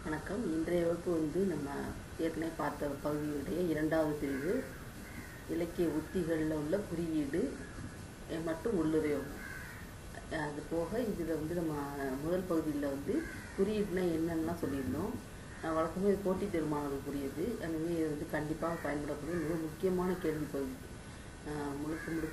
வணக்கம் இன்றைய வகுப்பு வந்து நம்ம ஏற்கனவே பார்த்த பகுதியுடைய இரண்டாவது பிரிவு இலக்கிய உத்திகளில் உள்ள குறியீடு அஹ், மற்றும் உள்ளுரையோகம் அது போக இதில் வந்து நம்ம முதல் பகுதியில் வந்து குறியீடுனா என்னென்னலாம் சொல்லியிருந்தோம் அஹ், வழக்கமாக இது போட்டித் தேர்வு மாணவர்களுக்குரியது எனவே இது வந்து கண்டிப்பாக பயன்படக்கூடிய மிக முக்கியமான கேள்வி பகுதி அஹ், முழுக்க முழுக்க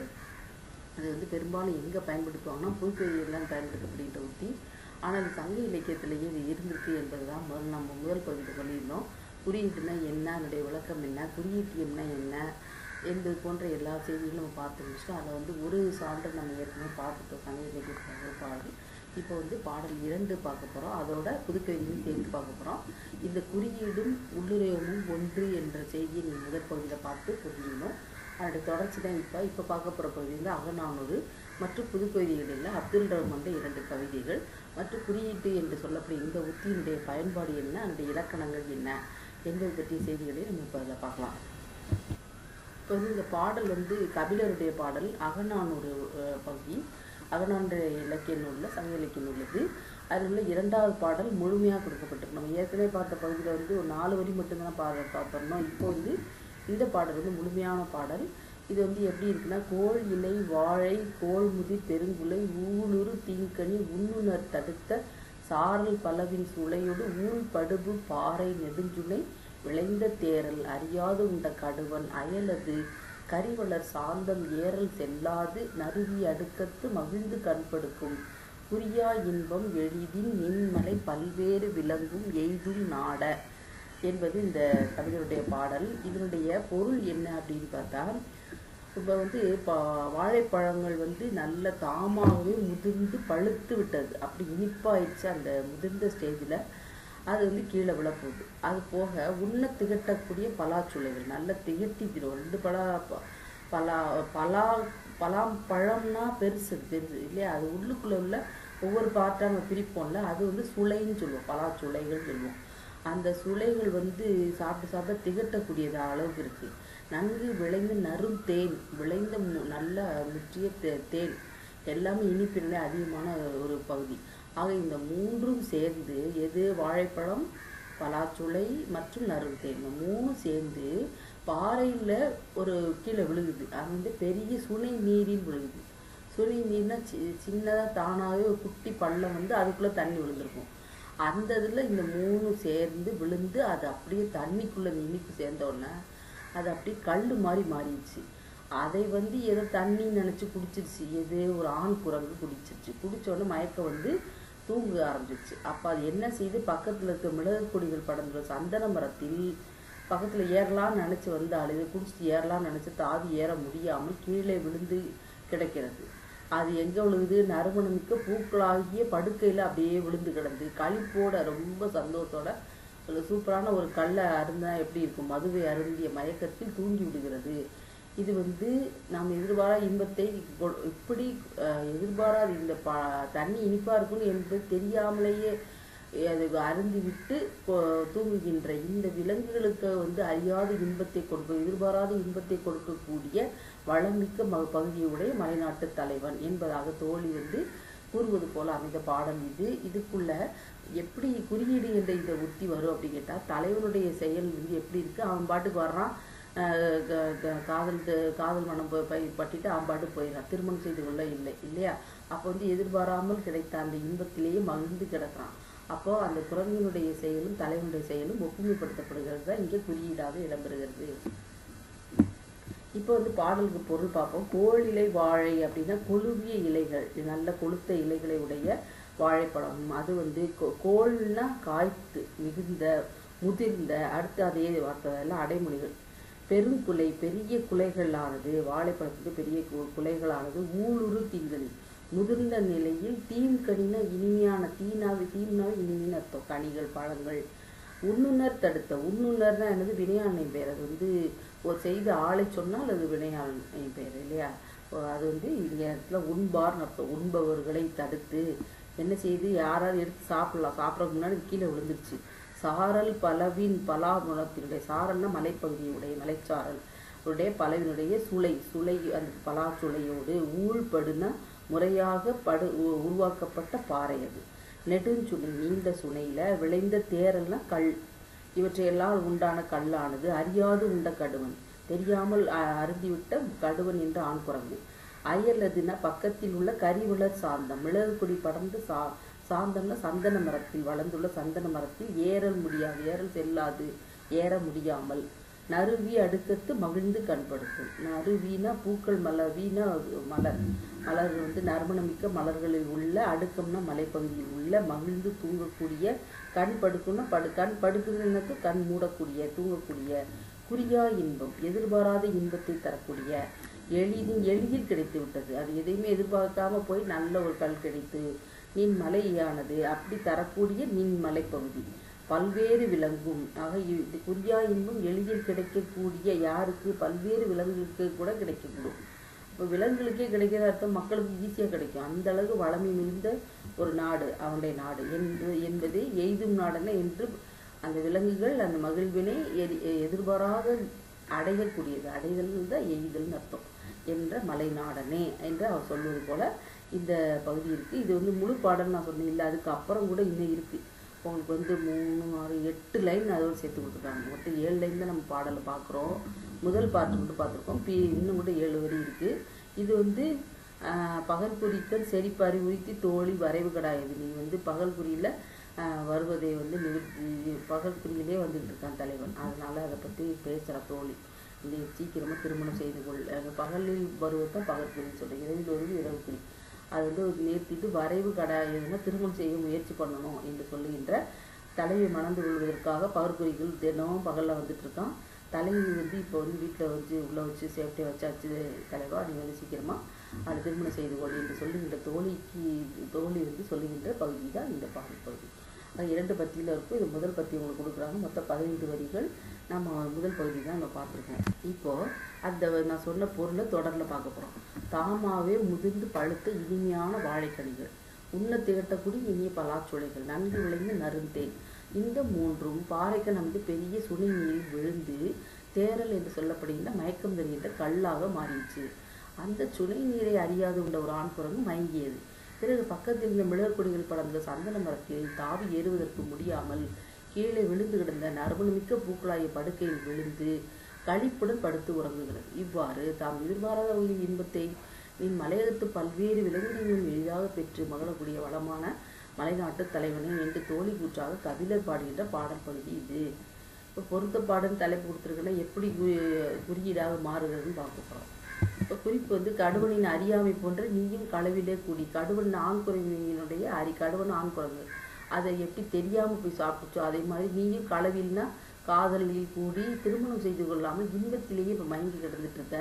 அது வந்து பெரும்பாலும் எங்கே பயன்படுத்துவாங்கன்னா புதுக்கவியெல்லாம் பயன்படுத்தப்படுகின்ற உத்தி ஆனால் அது சங்க இலக்கியத்திலேயே இது இருந்திருக்கு என்பது தான் முதல் நம்ம முதல் பகுதியில் சொல்லியிருந்தோம் குறியீட்டுனா என்ன அதனுடைய விளக்கம் என்ன குறியீட்டியம்னா என்ன என்பது போன்ற எல்லா செய்திகளும் நம்ம பார்த்து முடிச்சிட்டோம் அதை வந்து ஒரு சான்று நம்ம ஏற்கனவே பார்த்துட்டோம் சங்க இலக்கியத்தில் ஒரு பாடல் இப்போ வந்து பாடல் இரண்டு பார்க்க போகிறோம் அதோட புதுக்கவிதையும் சேர்த்து பார்க்க போகிறோம் இந்த குறியீடும் உள்ளுரையமும் ஒன்று என்ற செய்தியை நீங்கள் முதல் பகுதியில் பார்த்து புரிஞ்சுக்கணும் அதோட தொடர்ச்சி தான் இப்போ இப்போ பார்க்க போகிற பகுதி வந்து அகநானூறு மற்றும் புதுக்கவிதைகளில் அப்துல் ரஹ்மான் இரண்டு கவிதைகள் மற்றும் குறியீட்டு என்று சொல்லக்கூடிய இந்த உத்தியினுடைய பயன்பாடு என்ன அதனுடைய இலக்கணங்கள் என்ன என்பது பற்றிய செய்திகளை நம்ம இப்போ அதில் பார்க்கலாம் இப்போ வந்து இந்த பாடல் வந்து கபிலருடைய பாடல் அகநானூறு அஹ், பகுதி அகநானூறு இலக்கிய நூலில் சங்க இலக்கிய நூல் இது அதில் உள்ள இரண்டாவது பாடல் முழுமையாக கொடுக்கப்பட்டிருக்கு நம்ம ஏற்கனவே பார்த்த பகுதியில் வந்து ஒரு நாலு வரி மட்டும்தான் பா பார்த்துருந்தோம் இப்போ வந்து இந்த பாடல் வந்து முழுமையான பாடல் இது வந்து எப்படி இருக்குன்னா கோள் இலை வாழை கோள் முதி பெருங்குலை ஊனுரு தீங்கனி உண்ணுணர் தடுத்த சாரல் பலவின் சுளையொடு ஊழ் படுபு பாறை நெடுஞ்சுளை விளைந்த தேரல் அறியாது உண்ட கடுவன் அயலது கரிவளர் சாந்தம் ஏறல் செல்லாது நறுவி அடுக்கத்து மகிழ்ந்து கண்படுக்கும் குறியா இன்பம் எளிதின் நின்மலை பல்வேறு விலங்கும் எய்தும் நாட என்பது இந்த கவிதையுடைய பாடல் இதனுடைய பொருள் என்ன அப்படின்னு பார்த்தா இப்போ வந்து பா வாழைப்பழங்கள் வந்து நல்ல தாமாகவே முதிர்ந்து பழுத்து விட்டது அப்படி இனிப்பாயிடுச்சு அந்த முதிர்ந்த ஸ்டேஜில் அது வந்து கீழே விழப்போகுது அது போக உண்ண திகட்டக்கூடிய பலாச்சுளைகள் நல்ல திகட்டி தரும் ரெண்டு பலா ப- பலா பலா பலாம் பழம்னா பெருசு பெருசு இல்லையா அது உள்ளுக்குள்ள உள்ள ஒவ்வொரு பார்ட்டாக நம்ம பிரிப்போம்ல அது வந்து சுளைன்னு சொல்லுவோம் பலாச்சுளைகள் சொல்லுவோம் அந்த சுளைகள் வந்து சாப்பிட்டு சாப்பிட்டு திகட்டக்கூடியது அளவுக்கு இருக்கு நன்கு விளைந்த நறும் தேன் விளைந்த மு- நல்ல முற்றிய தே- தேன் எல்லாமே இனிப்பினுடைய அதிகமான ஒரு பகுதி ஆக இந்த மூன்றும் சேர்ந்து எது வாழைப்பழம் பலாச்சுளை மற்றும் நறுந்தேன் இந்த மூணும் சேர்ந்து பாறையில் ஒரு கீழே விழுகுது அது வந்து பெரிய சுனை நீரில் விழுகுது சுனை நீர்னா சி சின்னதாக தானாகவே ஒரு குட்டி பள்ளம் வந்து அதுக்குள்ளே தண்ணி விழுந்திருக்கும் அந்த இதில் இந்த மூணு சேர்ந்து விழுந்து அது அப்படியே தண்ணிக்குள்ளே இந்த இனிப்பு சேர்ந்த உடனே அது அப்படியே கல் மாதிரி மாறிடுச்சு அதை வந்து ஏதோ தண்ணி நினச்சி குடிச்சிருச்சு எது ஒரு ஆண் குரங்கு குடிச்சிருச்சு குடிச்ச உடனே மயக்கம் வந்து தூங்க ஆரம்பிச்சிருச்சு அப்போ அது என்ன செய்து பக்கத்தில் இருக்க மிளகு கொடிகள் படர்ந்துள்ள சந்தன மரத்தில் பக்கத்தில் ஏறலாம்னு நினச்சி வந்தால் இதை குடிச்சிட்டு ஏறலாம்னு நினச்சி தாவி ஏற முடியாமல் கீழே விழுந்து கிடக்கிறது அது எங்கே விழுகுது நறுமணமிக்க பூக்களாகிய படுக்கையில் அப்படியே விழுந்து கிடந்து களிப்போட ரொம்ப சந்தோஷத்தோட ஒரு சூப்பரான ஒரு கல்லை அருந்தா எப்படி இருக்கும் மதுவை அருந்திய மயக்கத்தில் தூங்கி விடுகிறது இது வந்து நாம் எதிர்பாராத இன்பத்தை கொ- இப்படி அஹ், எதிர்பாராத இந்த ப தண்ணி இனிப்பா இருக்கும்னு என்பது தெரியாமலேயே அது அருந்தி விட்டு கொ- தூங்குகின்ற இந்த விலங்குகளுக்கு வந்து அறியாத இன்பத்தை கொடுக்க எதிர்பாராத இன்பத்தை கொடுக்கக்கூடிய வளமிக்க ம பகுதியுடைய மலைநாட்டு தலைவன் என்பதாக தோழி வந்து கூறுவது போல அமைந்த பாடல் இது இதுக்குள்ள எப்படி குறியீடு என்ற இந்த உத்தி வரும் அப்படின்னு கேட்டால் தலைவனுடைய செயல் வந்து எப்படி இருக்கு அவன் பாட்டுக்கு வர்றான் அஹ் க- க- காதல் த- காதல் மனம் ப- ப- பட்டிட்டு அவன் பாட்டுக்கு போயிடறான் திருமணம் செய்து கொள்ள இல்லை இல்லையா அப்போ வந்து எதிர்பாராமல் கிடைத்த அந்த இன்பத்திலேயே மகிழ்ந்து கிடக்கிறான் அப்போ அந்த குரங்கினுடைய செயலும் தலைவனுடைய செயலும் ஒப்புமைப்படுத்தப்படுகிறது தான் இங்கே குறியீடாக இடம்பெறுகிறது இப்போ வந்து பாடலுக்கு பொருள் பார்ப்போம் கோள் இலை வாழை அப்படின்னா கொழுவிய இலைகள் இது நல்ல கொழுத்த இலைகளை உடைய வாழைப்பழம் அது வந்து கோ- கோள்னா காய்த்து மிகுந்த முதிர்ந்த அடுத்து அதே வார்த்தை எல்லாம் அடைமொழிகள் பெருங்குலை பெரிய குலைகளானது வாழைப்பழத்துக்கு பெரிய கு- குலைகளானது ஊளுரு தீங்கனி முதிர்ந்த நிலையில் தீன்கனின இனிமையான தீனாவி தீனாவி இனிமைன்னு அர்த்தம் கனிகள் பழங்கள் உண்ணுணர் தடுத்த உண்ணுணர்னா என்னது வினையாண்மை பெயர் அது வந்து ஒரு செய்த ஆளை சொன்னால் அது வினையாண்மை பெயர் இல்லையா ஓ, அது வந்து இங்க இடத்துல உண்பார்னு அர்த்தம் உண்பவர்களை தடுத்து என்ன செய்து யாராவது எடுத்து சாப்பிடலாம் சாப்பிட்றதுக்கு முன்னாடி இது கீழே விழுந்துருச்சு சாரல் பலவின் பலாமுளத்தினுடைய சாரல்னா மலைப்பகுதியுடைய மலைச்சாரல் உடைய பலவினுடைய சுளை சுளை அந்த பலாச்சுளையோடு ஊழ்படுன முறையாக படு உ- உருவாக்கப்பட்ட பாறை அது நெடுஞ்சுனை நீண்ட சுனையில விளைந்த தேரல்னா கல் இவற்றையெல்லாம் உண்டான கல்லானது அறியாது உண்ட கடுவன் தெரியாமல் அ- அருந்திவிட்ட கடுவன் என்ற ஆண் குரங்கு அயலதுன பக்கத்தில் உள்ள கரிவிளர் சாந்தம் மிளகு கொடி படர்ந்து சா சாந்தம்னா சந்தன மரத்தில் வளர்ந்துள்ள சந்தன மரத்தில் ஏறல் முடியாது ஏறல் செல்லாது ஏற முடியாமல் நறுவி அடுக்கத்து மகிழ்ந்து கண்படுத்தும் நறுவினா பூக்கள் மலர் வீணா மலர் மலர் வந்து நறுமணமிக்க மலர்களில் உள்ள அடுக்கம்னா மலைப்பகுதியில் உள்ள மகிழ்ந்து தூங்கக்கூடிய கண் படுக்கும்னா படு கண் படுக்குதுன்னு கண் மூடக்கூடிய தூங்கக்கூடிய குறியா இன்பம் எதிர்பாராத இன்பத்தை தரக்கூடிய எளிதில் எளிதில் கிடைத்து விட்டது அது எதையுமே எதிர்பார்க்காம போய் நல்ல ஒரு கல் கிடைத்து நின் மலையானது அப்படி தரக்கூடிய நின் மலைப்பகுதி பல்வேறு விலங்கும் ஆக இ- இது குறியா இன்பம் எளிதில் கிடைக்கக்கூடிய யாருக்கு பல்வேறு விலங்குகளுக்கு கூட கிடைக்கக்கூடும் இப்போ விலங்குகளுக்கே கிடைக்கிற அர்த்தம் மக்களுக்கு ஈஸியாக கிடைக்கும் அந்த அளவுக்கு வளமை மிகுந்த ஒரு நாடு அவனுடைய நாடு என்று என்பது எய்தும் நாடென என்று அந்த விலங்குகள் அந்த மகிழ்வினை எதி- எதிர்பாராத அடையக்கூடியது அடைதல் தான் எய்தல்னு அர்த்தம் என்ற மலை நாடனே என்று அவர் சொல்வது போல இந்த பகுதி இருக்கு இது வந்து முழு பாடல் நான் சொன்னேன் இல்லை அதுக்கு அப்புறம் கூட இன்னும் இருக்கு உங்களுக்கு வந்து மூணு ஆறு எட்டு லைன் அதோடு சேர்த்து கொடுத்துருக்காங்க மொத்தம் ஏழு லைன் தான் நம்ம பாடலை பார்க்குறோம் முதல் பாட்டு மட்டும் பார்த்துருக்கோம் பி இன்னும் கூட ஏழு வரி இருக்கு இது வந்து ஆஹ், பகல் குறிக்கல் செடிப்பாரி உரித்தி தோழி வரைவு கடாயுது நீ வந்து பகல் குறியில் வருவதை வந்து நிறுத்தி பகல் குறியிலே வந்துட்டு இருக்கான் தலைவன் அதனால அதை பற்றி பேசுகிற தோழி நீ சீக்கிரமாக திருமணம் செய்து கொள் அஹ் பகலில் வருவது தான் பகல் குறின்னு சொல்கிறேன் இரவில் வருவது இரவு குறி அது வந்து ஒரு நிறுத்திட்டு வரைவு கடாயுதுன்னா திருமணம் செய்ய முயற்சி பண்ணணும் என்று சொல்லுகின்ற தலையை மணந்து கொள்வதற்காக பகற்குறிகள் தினமும் பகலில் வந்துட்டு இருக்கான் தலைவி வந்து இப்போ வந்து வீட்டில் வச்சு உள்ளே வச்சு சேஃப்டியாக வச்சாச்சு தலைவா நீ வந்து சீக்கிரமாக அது திருமணம் செய்து கொள் என்று சொல்லுகின்ற தோழிக்கு தோழி வந்து சொல்லுகின்ற பகுதி தான் இந்த பாடல் பகுதி அது இரண்டு பத்தியில் இருக்கும் இது முதல் பத்தி உங்களுக்கு கொடுக்குறாங்க மொத்தம் பதினைந்து வரிகள் நம்ம முதல் பகுதி தான் நம்ம பார்த்துருக்கோம் இப்போ அந்த நான் சொன்ன பொருளை தொடரில் பார்க்க போகிறோம் தாமாவே முதிர்ந்து பழுத்த இனிமையான வாழைக்கனிகள் உண்ண திகட்டக்கூடிய இனிய பலாச்சுளைகள் நன்கு விளைந்த நருந்தேன் இந்த மூன்றும் பாறைக்கு நமது பெரிய சுனை நீரில் விழுந்து தேரல் என்று சொல்லப்படுகின்ற மயக்கம் தருகின்ற கல்லாக மாறிடுச்சு அந்த சுனை நீரை அறியாது உண்ட ஒரு ஆண் குரங்கு மயங்கியது பிறகு பக்கத்தில் இருந்த மிளகுக்கொடிகள் படர்ந்த சந்தன மரத்தில் தாவி ஏறுவதற்கு முடியாமல் கீழே விழுந்து கிடந்த நறுமணமிக்க பூக்களாய படுக்கையில் விழுந்து களிப்புடன் படுத்து உறங்குகிறது இவ்வாறு தாம் எதிர்பாராத வகையில் இன்பத்தை நின் மலையகத்து பல்வேறு விலங்கினங்களும் எளிதாக பெற்று மகிழக்கூடிய வளமான மலைநாட்டு தலைவனே என்று தோழி கூற்றாக கபிலர் பாடுகின்ற பாடல் பகுதி இது இப்போ பொருத்தப்பாடுன்னு தலைப்பு கொடுத்துருக்கேன்னா எப்படி கு- குறியீடாக மாறுகிறதுன்னு பார்க்க போகிறோம் இப்போ குறிப்பு வந்து கடுவனின் அறியாமை போன்ற நீயும் களவிலே கூடி கடுவன் ஆண் குரங்கினுடைய அரி கடுவன் ஆண் குரங்கு அதை எப்படி தெரியாம போய் சாப்பிட்டுச்சோ அதே மாதிரி நீயும் களவில்னா காதலில் கூடி திருமணம் செய்து கொள்ளாமல் இன்பத்திலேயே இப்போ மயங்கி கிடந்துட்டு இருக்க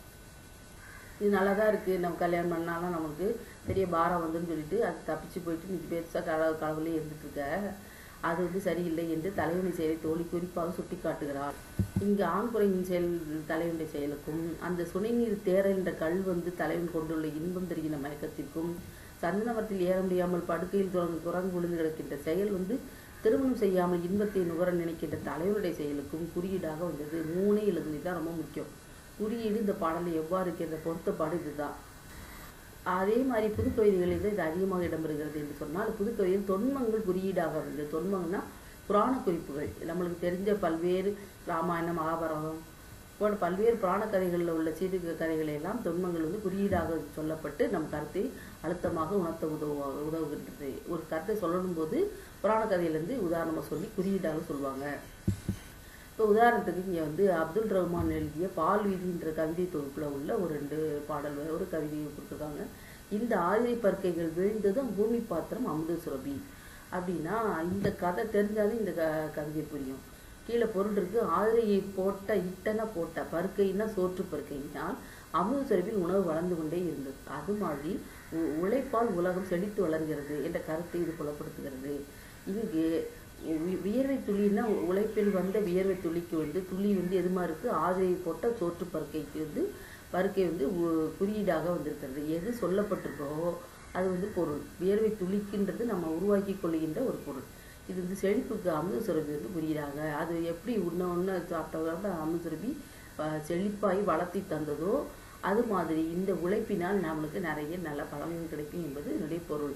இது நல்லா தான் இருக்குது நம்ம கல்யாணம் பண்ணாலும் நமக்கு பெரிய பாரம் வந்துன்னு சொல்லிட்டு அது தப்பிச்சு போயிட்டு நீ பெருசாக கடவுள் கடவுளே இருந்துட்டு இருக்க அது வந்து சரியில்லை என்று தலைவனை செயலை தோழி குறிப்பாக சுட்டி காட்டுகிறார் இங்கு ஆண் குறையின் செயல் தலைவனுடைய செயலுக்கும் அந்த சுனைநீர் தேர என்ற கல் வந்து தலைவன் கொண்டுள்ள இன்பம் தருகின்ற மயக்கத்திற்கும் சந்தனமரத்தில் ஏற முடியாமல் படுக்கையில் குரங்கு குரங்கு விழுந்து கிடக்கின்ற செயல் வந்து திருமணம் செய்யாமல் இன்பத்தை நுகர நினைக்கின்ற தலைவனுடைய செயலுக்கும் குறியீடாக வந்தது மூணே எழுதுனது தான் ரொம்ப முக்கியம் குறியீடு இந்த பாடலை எவ்வாறு இருக்கின்ற பொருத்தப்பாடு இதுதான் அதே மாதிரி புதுக்கவிதைகளில் இது அதிகமாக இடம்பெறுகிறது என்று சொன்னால் புதுக்கவிதையில் தொன்மங்கள் குறியீடாக வந்தது தொன்மங்கள்னா புராண குறிப்புகள் நம்மளுக்கு தெரிஞ்ச பல்வேறு ராமாயணம் மகாபாரதம் போன்ற பல்வேறு புராண கதைகளில் உள்ள சிறு கதைகளை எல்லாம் தொன்மங்கள் வந்து குறியீடாக சொல்லப்பட்டு நம் கருத்தை அழுத்தமாக உணர்த்த உதவு உதவுகின்றது ஒரு கருத்தை சொல்லணும் போது புராண கதையிலேருந்து உதாரணமாக சொல்லி குறியீடாக சொல்லுவாங்க இப்போ உதாரணத்துக்கு இங்கே வந்து அப்துல் ரஹ்மான் எழுதிய பால் வீதின்ற கவிதை தொகுப்புல உள்ள ஒரு ரெண்டு பாடல் வ- ஒரு கவிதையை கொடுத்துருக்காங்க இந்த ஆதிரை பருக்கைகள் விழுந்ததும் பூமி பாத்திரம் அமுத சுரபி அப்படின்னா இந்த கதை தெரிஞ்சாலும் இந்த க கவிதை புரியும் கீழே பொருள் இருக்கு ஆதிரையை போட்ட இட்டன போட்ட பருக்கைன்னா சோற்று பருக்கையினால் அமுத சுரபில் உணவு வளர்ந்து கொண்டே இருந்தது அது மாதிரி உ- உழைப்பால் உலகம் செழித்து வளர்கிறது என்ற கருத்தை இது புலப்படுத்துகிறது இங்கு வி- வியர்வை துளின்னா உழைப்பில் வந்த வியர்வை துளிக்கு வந்து துளி வந்து எதுமா இருக்கு ஆதிரை போட்ட சோற்று பருக்கைக்கு வந்து பருக்கை வந்து உ- குறியீடாக வந்திருக்கிறது எது சொல்லப்பட்டிருக்கோ அது வந்து பொருள் வியர்வை துளிக்குன்றது நம்ம உருவாக்கி கொள்கின்ற ஒரு பொருள் இது வந்து செழிப்புக்கு அமுத சுரபி வந்து குறியீடாக அது எப்படி உண்ண உண்ண சாப்பிட்ட அமுத சுரபி அஹ், செழிப்பாய் வளர்த்தி தந்ததோ அது மாதிரி இந்த உழைப்பினால் நம்மளுக்கு நிறைய நல்ல பலன்கள் கிடைக்கும் என்பது என்னுடைய பொருள்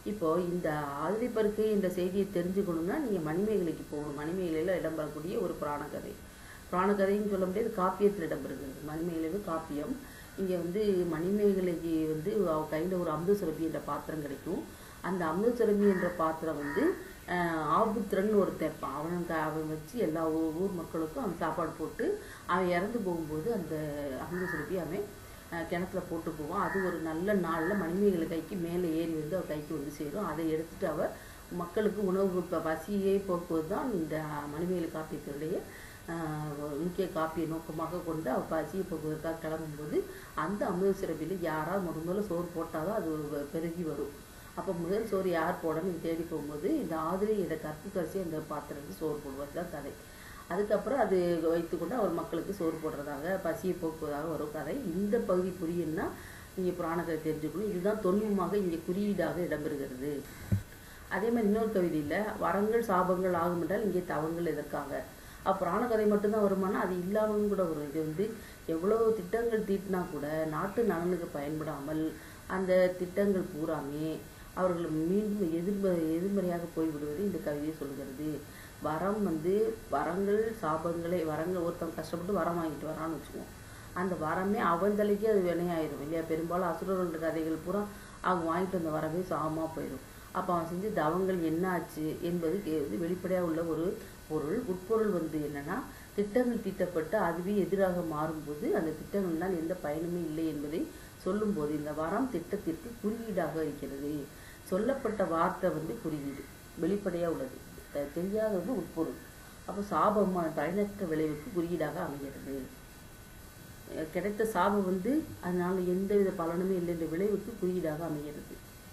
இப்போ இந்த ஆதிரிப்பருக்கை என்ற செய்தியை தெரிஞ்சுக்கணும்னா நீங்க மணிமேகலைக்கு போகணும் மணிமேகலையில இடம்பெறக்கூடிய ஒரு புராண கதை புராண கதைன்னு சொல்ல முடியாது காப்பியத்தில் இடம்பெறுகிறது மணிமேகலை காப்பியம் இங்க வந்து மணிமேகலைக்கு வந்து அவ கையில ஒரு அமுத சுரபி என்ற பாத்திரம் கிடைக்கும் அந்த அமுத சுரபி என்ற பாத்திரம் வந்து ஆஹ் ஆபுத்திரன் ஒருத்தன் இருப்பான் அவனுக்கு அவன் வச்சு எல்லா ஊ- ஊர் மக்களுக்கும் அவன் சாப்பாடு போட்டு அவன் இறந்து போகும்போது அந்த அமுத சுரபி அவன் ஆஹ் கிணத்துல போட்டு போவான் அது ஒரு நல்ல நாள்ல மணிமேகலை கைக்கு மேலே ஏறி வந்து அவ கைக்கு வந்து சேரும் அதை எடுத்துட்டு அவ மக்களுக்கு உணவு கொடுப்ப பசியை போக்குவது தான் இந்த மணிமேகலை காப்பியத்தினுடைய ஆஹ் முக்கிய காப்பிய நோக்கமாக கொண்டு அவ பசியை போக்குவதற்காக கிளம்பும்போது அந்த அமுத சுரபியில் யாராவது முதல் முதல்ல சோறு போட்டாதான் அது ஒரு பெருகி வரும் அப்போ முதல் சோறு யார் போடணும்னு தேடி போகும்போது இந்த ஆதிரி இதை கற்புக்கரசி அந்த பாத்திரத்துக்கு சோறு போடுவது தான் கதை அதுக்கப்புறம் அது வைத்துக்கொண்டு அவர் மக்களுக்கு சோறு போடுறதாக பசியை போக்குவதாக வரும் கதை இந்த பகுதி புரியும்னா நீங்க புராண கதை தெரிஞ்சுக்கணும் இதுதான் தொன்மமாக இங்கே குறியீடாக இடம்பெறுகிறது அதே மாதிரி இன்னொரு கவிதையில வரங்கள் சாபங்கள் ஆகும் என்றால் இங்கே தவங்கள் எதற்காக அப்ப புராண கதை மட்டும்தான் வருமானா அது இல்லாமலும் கூட வரும் இது வந்து எவ்வளவு திட்டங்கள் தீட்டினா கூட நாட்டு நலனுக்கு பயன்படாமல் அந்த திட்டங்கள் பூராமே அவர்கள் மீண்டும் எதிர்ம எதிர்மறையாக போய்விடுவது இந்த கவிதை சொல்கிறது வரம் வந்து வரங்கள் சாபங்களை வரங்கள் ஒருத்தன் கஷ்டப்பட்டு வரம் வாங்கிட்டு வரான்னு வச்சுக்குவோம் அந்த வரமே அவன் தலைக்கே அது வினையாயிரும் இல்லையா பெரும்பாலும் அசுரர்கள் கதைகள் பூரா அவங்க வாங்கிட்டு வந்த வரவே சாபமா போயிடும் அப்ப அவன் செஞ்ச தவங்கள் என்ன ஆச்சு என்பது கே- இது வெளிப்படையா உள்ள ஒரு பொருள் உட்பொருள் வந்து என்னன்னா திட்டங்கள் தீட்டப்பட்டு அதுவே எதிராக மாறும்போது அந்த திட்டங்கள்னால் எந்த பயனுமே இல்லை என்பதை சொல்லும்போது இந்த வரம் திட்டத்திற்கு குறியீடாக இருக்கிறது சொல்லப்பட்ட வார்த்தை வந்து குறியீடு வெளிப்படையா உள்ளது தெ- தெரியாதது உட்பொருள் அப்போ சாபம் பயனற்ற விளைவுக்கு குறியீடாக அமைகிறது அஹ் கிடைத்த சாபம் வந்து அதனால எந்தவித பலனுமே இல்லை என்ற விளைவுக்கு குறியீடாக அமைகிறது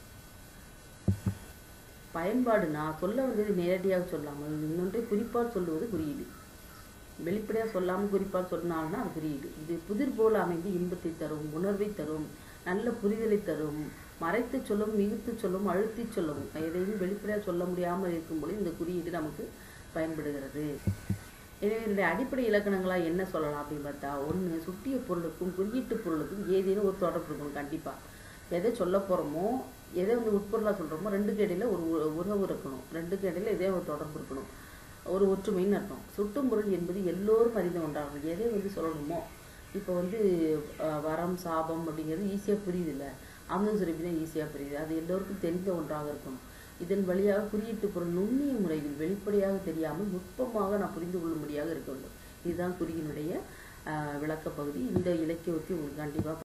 பயன்பாடுனா சொல்ல வந்தது நேரடியாக சொல்லாமல் இன்னொன்றை குறிப்பால் சொல்லுவது குறியீடு வெளிப்படையா சொல்லாமல் குறிப்பால் சொன்னால்னா அது குறியீடு இது புதிர் போல அமைந்து இன்பத்தை தரும் உணர்வை தரும் நல்ல புரிதலை தரும் மறைத்து சொல்லும் மிகுத்து சொல்லும் அழுத்தி சொல்லவும் எதையும் வெளிப்படையா சொல்ல முடியாமல் இருக்கும்போது இந்த குறியீடு நமக்கு பயன்படுகிறது எனவே இதனுடைய அடிப்படை இலக்கணங்களா என்ன சொல்லலாம் அப்படின்னு பார்த்தா ஒண்ணு சுட்டிய பொருளுக்கும் குறியீட்டு பொருளுக்கும் ஏதேனும் ஒரு தொடர்பு இருக்கணும் கண்டிப்பா எதை சொல்ல போறோமோ எதை வந்து உட்பொருளா சொல்றோமோ ரெண்டுக்கு இடையில ஒரு உ- உறவு இருக்கணும் ரெண்டுக்கு இடையில இதே ஒரு தொடர்பு இருக்கணும் ஒரு ஒற்றுமைன்னு அர்த்தம் சுட்டும் பொருள் என்பது எல்லோரும் அறிந்த ஒன்றாகும் எதை வந்து சொல்லணுமோ இப்போ வந்து அஹ், வரம் சாபம் அப்படிங்கிறது ஈஸியா புரியுது இல்ல அமுத சுரபி தான் ஈஸியா புரியுது அது எல்லோருக்கும் தெரிந்த ஒன்றாக இருக்கணும் இதன் வழியாக குறியீட்டு பொருள் நுண்ணிய முறையில் வெளிப்படையாக தெரியாமல் நுட்பமாக நான் புரிந்து கொள்ளும்படியாக இருக்க வேண்டும் இதுதான் குறியினுடைய ஆஹ் விளக்க பகுதி இந்த இலக்கிய ஒத்தி உங்களுக்கு கண்டிப்பா